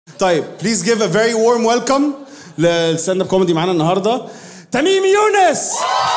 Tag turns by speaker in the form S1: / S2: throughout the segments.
S1: طيب بليز جيف ا فيري وورم ويلكم للستاند اب كوميدي معانا النهارده تميم يونس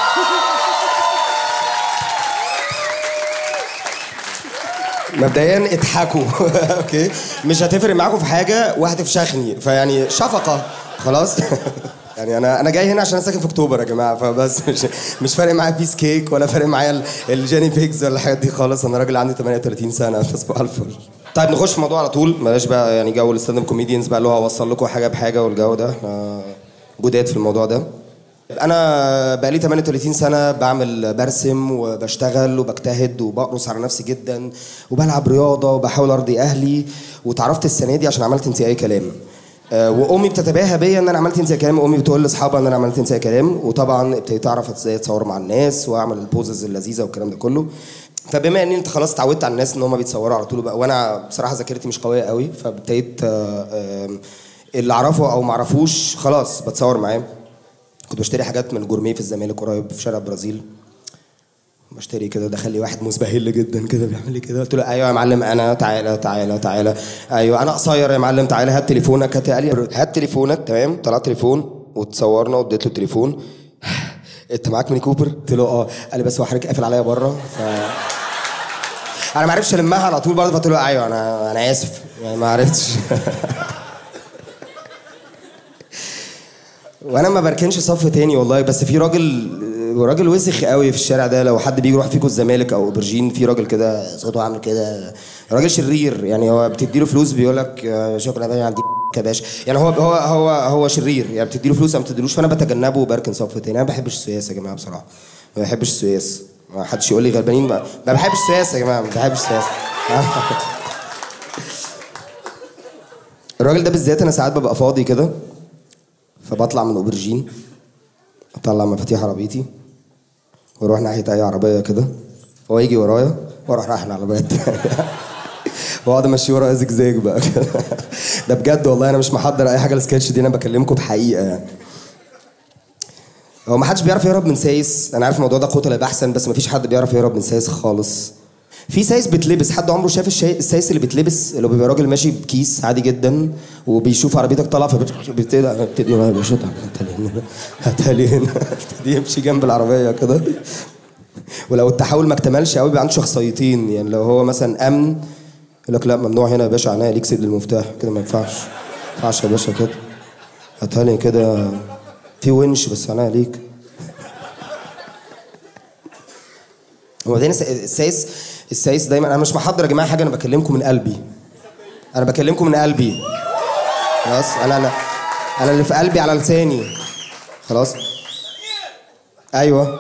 S2: مبدئيا اضحكوا اوكي مش هتفرق معاكم في حاجه وهتفشخني فيعني شفقه خلاص يعني انا انا جاي هنا عشان انا ساكن في اكتوبر يا جماعه فبس مش مش فارق معايا بيس كيك ولا فارق معايا ال- الجيني بيجز ولا الحاجات دي خالص انا راجل عندي 38 سنه تصبح الفل طيب نخش في الموضوع على طول بلاش بقى يعني جو الستاند اب كوميديانز بقى اللي هو اوصل لكم حاجه بحاجه والجو ده احنا جداد في الموضوع ده انا بقالي 38 سنه بعمل برسم وبشتغل وبجتهد وبقرص على نفسي جدا وبلعب رياضه وبحاول ارضي اهلي واتعرفت السنه دي عشان عملت انت اي كلام آه، وامي بتتباهى بيا ان انا عملت انت اي كلام امي بتقول لاصحابها ان انا عملت انت اي كلام وطبعا ابتديت اعرف ازاي اتصور مع الناس واعمل البوزز اللذيذه والكلام ده كله فبما ان انت خلاص اتعودت على الناس ان هم بيتصوروا على طول بقى وانا بصراحه ذاكرتي مش قويه قوي فابتديت آه، آه، اللي اعرفه او ما اعرفوش خلاص بتصور معاه كنت بشتري حاجات من جورميه في الزمالك قريب في شارع البرازيل بشتري كده دخل لي واحد مسبهل جدا كده بيعمل لي كده قلت له ايوه يا معلم انا تعالى تعالى تعالى ايوه انا قصير يا معلم تعالى هات تليفونك هات قال لي هات تليفونك تمام طلعت تليفون وتصورنا واديت له التليفون انت معاك ميني كوبر؟ قلت له اه قال لي بس هو حضرتك قافل عليا بره ف انا ما عرفتش المها على طول برضه فقلت له ايوه انا انا اسف يعني ما عرفتش وانا ما بركنش صف تاني والله بس في راجل راجل وسخ قوي في الشارع ده لو حد بيجي يروح فيكم الزمالك او اوبرجين في راجل كده صوته عامل كده راجل شرير يعني هو بتدي له فلوس بيقول لك آه، شكرا يا باشا عندي يا باشا يعني هو هو هو هو شرير يعني بتدي له فلوس او ما بتديلوش فانا بتجنبه وبركن صف تاني انا ما بحبش السياسه يا جماعه بصراحه ما بحبش السياسه ما حدش يقول لي غلبانين ما ما بحبش السياسه يا جماعه ما بحبش السياسه الراجل ده بالذات انا ساعات ببقى فاضي كده فبطلع من اوبرجين اطلع مفاتيح عربيتي واروح ناحيه اي عربيه كده هو يجي ورايا واروح رايح العربيه التانيه واقعد امشي ورا زجزاج بقى كده ده بجد والله انا مش محضر اي حاجه السكتش دي انا بكلمكم بحقيقه يعني هو ما حدش بيعرف يهرب من سايس انا عارف الموضوع ده قتل بحثا بس ما فيش حد بيعرف يهرب من سايس خالص في سايس بتلبس حد عمره شاف الشاي السايس اللي بيتلبس اللي بيبقى راجل ماشي بكيس عادي جدا وبيشوف عربيتك طالعه فبيبتدي بيبتدي يا باشا هاتها لي هنا هاتها لي هنا يبتدي يمشي جنب العربيه كده ولو التحول ما اكتملش قوي بيبقى عنده شخصيتين يعني لو هو مثلا امن يقول لك لا ممنوع هنا يا باشا عناية ليك سيد المفتاح كده ما ينفعش ما ينفعش يا باشا كده هاتها لي كده في ونش بس عناية ليك وبعدين الس- السايس السايس دايما انا مش محضر يا جماعه حاجه انا بكلمكم من قلبي انا بكلمكم من قلبي خلاص انا انا انا اللي في قلبي على لساني خلاص ايوه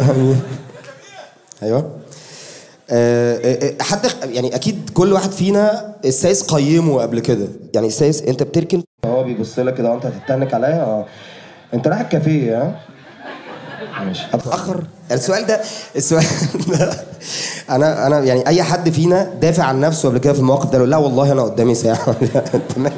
S2: ايوه آه، آه، آه، حد خ- يعني اكيد كل واحد فينا السايس قيمه قبل كده يعني السايس انت بتركن هو بيبص لك كده وانت هتتنك عليا اه انت رايح الكافيه ها ماشي هتاخر السؤال ده السؤال ده انا انا يعني اي حد فينا دافع عن نفسه قبل كده في المواقف ده يقول لا والله انا قدامي ساعه انت مالك؟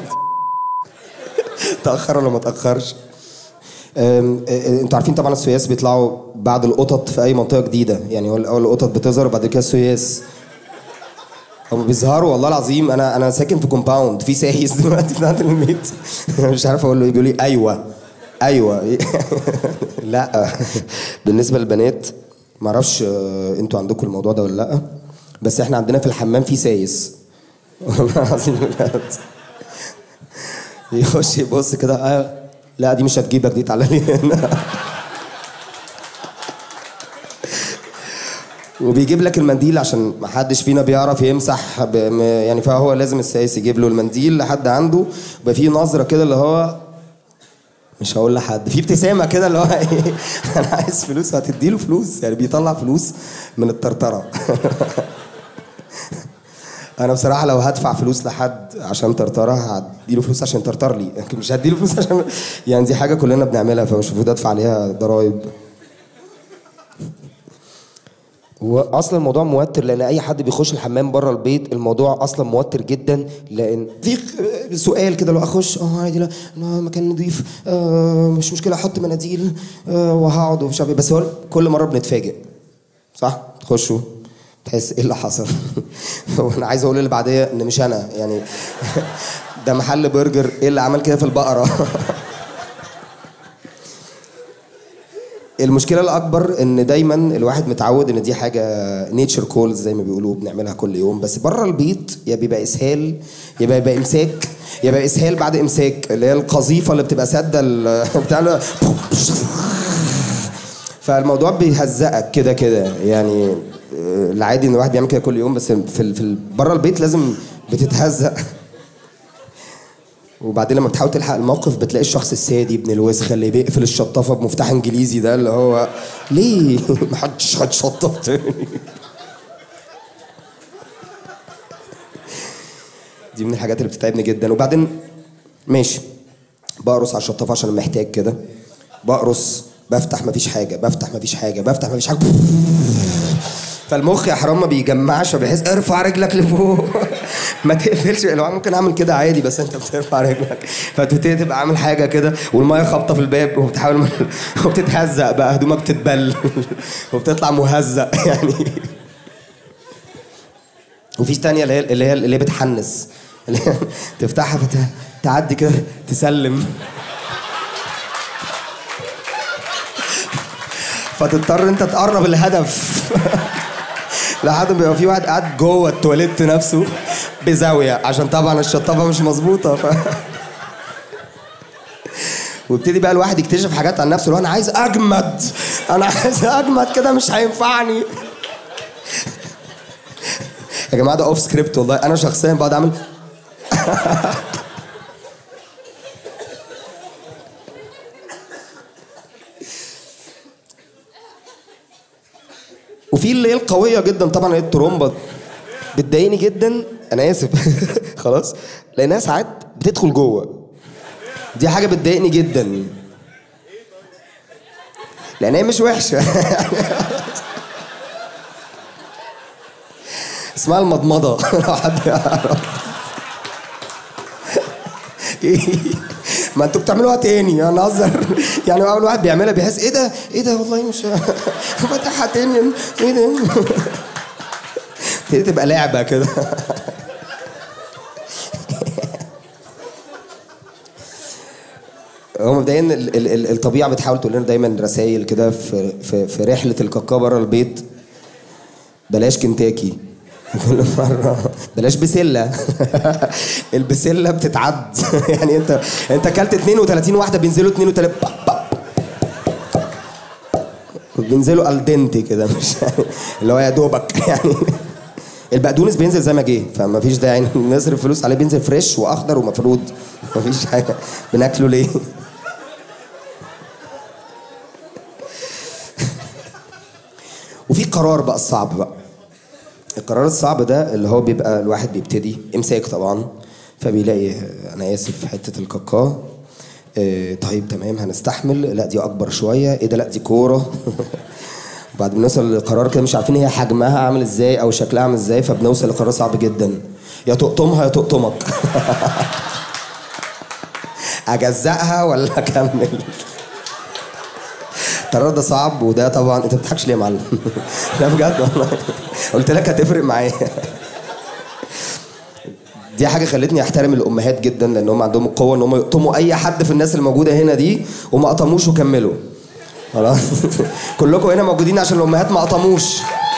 S2: تاخر ولا ما تاخرش أم، أه، أه، انتوا عارفين طبعا السياس بيطلعوا بعد القطط في اي منطقه جديده يعني هو الاول القطط بتظهر وبعد كده السياس هم بيظهروا والله العظيم انا انا ساكن في كومباوند في سايس دلوقتي بتاعت البيت مش عارف اقول له يقول لي ايوه ايوه لا بالنسبه للبنات ما اعرفش آه، انتوا عندكم الموضوع ده ولا لا بس احنا عندنا في الحمام في سايس والله العظيم بجد يخش يبص كده آه لا دي مش هتجيبك دي تعالى لي هنا وبيجيب لك المنديل عشان ما حدش فينا بيعرف يمسح ب... م- يعني فهو لازم السايس يجيب له المنديل لحد عنده يبقى فيه نظره كده اللي هو مش هقول لحد في ابتسامه كده اللي هو ايه انا عايز فلوس هتدي له فلوس يعني بيطلع فلوس من الطرطره انا بصراحه لو هدفع فلوس لحد عشان طرطره هديله فلوس عشان طرطر لي لكن مش هديله فلوس عشان يعني دي حاجه كلنا بنعملها فمش المفروض ادفع عليها ضرايب هو اصلا الموضوع موتر لان اي حد بيخش الحمام بره البيت الموضوع اصلا موتر جدا لان في خ- سؤال كده لو اخش اه عادي لا لا، مكان نضيف آه مش مشكله احط مناديل آه وهقعد ومش عارف إيه. بس هو كل مره بنتفاجئ صح تخشوا تحس ايه اللي حصل هو انا عايز اقول اللي بعديه ان مش انا يعني ده محل برجر ايه اللي عمل كده في البقره المشكله الاكبر ان دايما الواحد متعود ان دي حاجه نيتشر كولز زي ما بيقولوا بنعملها كل يوم بس بره البيت يا بيبقى اسهال يا بيبقى امساك يا بيبقى اسهال بعد امساك اللي هي القذيفه اللي بتبقى ساده ال- بتاع ال- فالموضوع بيهزقك كده كده يعني آه، العادي ان الواحد بيعمل كده كل يوم بس في ال- في ال- بره البيت لازم بتتهزق وبعدين لما بتحاول تلحق الموقف بتلاقي الشخص السادي ابن الوسخه اللي بيقفل الشطافه بمفتاح انجليزي ده اللي هو ليه محدش هتشطف تاني دي من الحاجات اللي بتتعبني جدا وبعدين ماشي بقرص على الشطافه عشان أنا محتاج كده بقرص بفتح مفيش حاجه بفتح مفيش حاجه بفتح مفيش حاجه فالمخ يا حرام ما بيجمعش فبيحس ارفع رجلك لفوق ما تقفلش لو ممكن اعمل كده عادي بس انت بترفع رجلك فتبتدي تبقى عامل حاجه كده والميه خابطه في الباب وبتحاول وبتتهزق بقى هدومك بتتبل وبتطلع مهزق يعني وفي تانية اللي هي اللي هي اللي هي بتحنس اللي هي تفتحها فتعدي كده تسلم فتضطر انت تقرب الهدف لحد ما بيبقى في واحد قاعد جوه التواليت نفسه بزاويه عشان طبعا الشطافه مش مظبوطه ف ويبتدي بقى الواحد يكتشف حاجات عن نفسه اللي هو انا عايز اجمد انا عايز اجمد كده مش هينفعني يا جماعه ده اوف سكريبت والله انا شخصيا بقعد اعمل وفي اللي هي القويه جدا طبعا هي الترومبه بتضايقني جدا انا اسف خلاص لانها ساعات بتدخل جوه دي حاجه بتضايقني جدا لان هي مش وحشه اسمها المضمضه لو حد يعرف إيه؟ ما انتوا بتعملوها تاني انا هزر يعني اول واحد بيعملها بيحس ايه ده ايه ده والله مش فتحها تاني ايه ده تبتدي تبقى لعبه كده هو مبدئيا ال- ال- ال- الطبيعه بتحاول تقول لنا دايما رسائل كده في في في رحله الكاكا بره البيت بلاش كنتاكي كل مرة بلاش بسلة البسلة بتتعد يعني انت انت اكلت 32 واحدة بينزلوا 32 بينزلوا الدنتي كده مش اللي هو يا دوبك يعني البقدونس بينزل زي ما جه فما فيش داعي نصرف فلوس عليه بينزل فريش واخضر ومفروض ما فيش حاجة بناكله ليه وفي قرار بقى الصعب بقى القرار الصعب ده اللي هو بيبقى الواحد بيبتدي امساك طبعا فبيلاقي آه، انا اسف حته الكاكا آه، طيب تمام هنستحمل لا دي اكبر شويه ايه ده لا دي كوره بعد ما نوصل لقرار كده مش عارفين هي حجمها عامل ازاي او شكلها عامل ازاي فبنوصل لقرار صعب جدا يا تقطمها يا تقطمك اجزأها ولا اكمل القرار ده صعب وده طبعا انت بتضحكش ليه يا معلم؟ لا بجد والله قلت لك هتفرق معايا دي حاجه خلتني احترم الامهات جدا لان هم عندهم القوه ان هم يقطموا اي حد في الناس اللي موجوده هنا دي وما قطموش وكملوا خلاص كلكم هنا موجودين عشان الامهات ما قطموش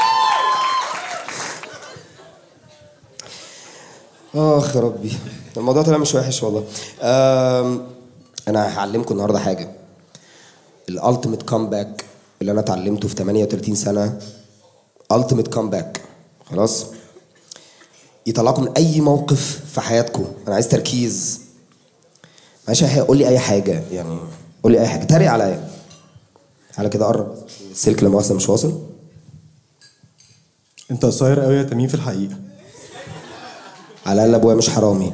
S2: اخ يا ربي الموضوع طلع مش وحش والله أم، انا هعلمكم النهارده حاجه الالتيميت كومباك اللي انا اتعلمته في 38 سنه التيميت كومباك خلاص يطلعكم من اي موقف في حياتكم انا عايز تركيز معلش يا حقيقة قول لي اي حاجه يعني قول لي اي حاجه تريق عليا على كده قرب السلك لما مؤاخذه مش واصل
S3: انت قصير قوي يا تميم في الحقيقه
S2: على الاقل ابويا مش حرامي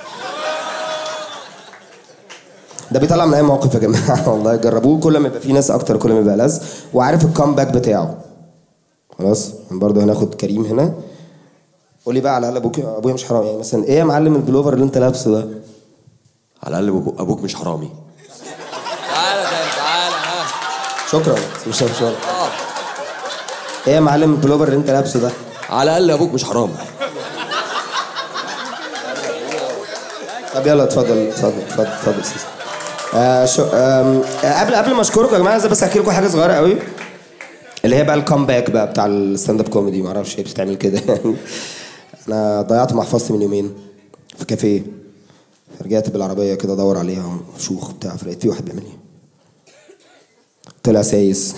S2: ده بيطلع من اي موقف يا جماعه والله جربوه كل ما يبقى في ناس اكتر كل ما يبقى لذ وعارف الكامباك بتاعه خلاص برضه هناخد كريم هنا قول لي بقى على الاقل ابوك ابويا مش حرامي يعني مثلا ايه يا معلم البلوفر اللي انت لابسه ده
S4: على الاقل أبو- ابوك مش حرامي
S5: تعالى ده تعالى ها
S2: شكرا مش مش ايه يا معلم البلوفر اللي انت لابسه ده
S4: على الاقل ابوك مش حرامي
S2: طب يلا اتفضل اتفضل اتفضل اتفضل سيدي. آه شو آم، آه قبل قبل ما اشكركم يا جماعه عايز بس احكي لكم حاجه صغيره قوي اللي هي بقى الكومباك بقى بتاع الستاند اب كوميدي معرفش هي بتتعمل كده يعني انا ضيعت محفظتي من يومين في كافيه رجعت بالعربيه كده ادور عليها شوخ بتاع فلقيت في واحد بيعمل ايه طلع سايس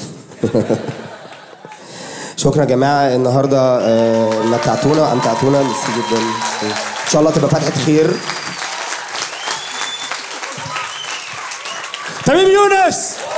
S2: شكرا يا جماعه النهارده آه، متعتونا وامتعتونا ميرسي جدا ان شاء الله تبقى فتحه خير
S1: تميم يونس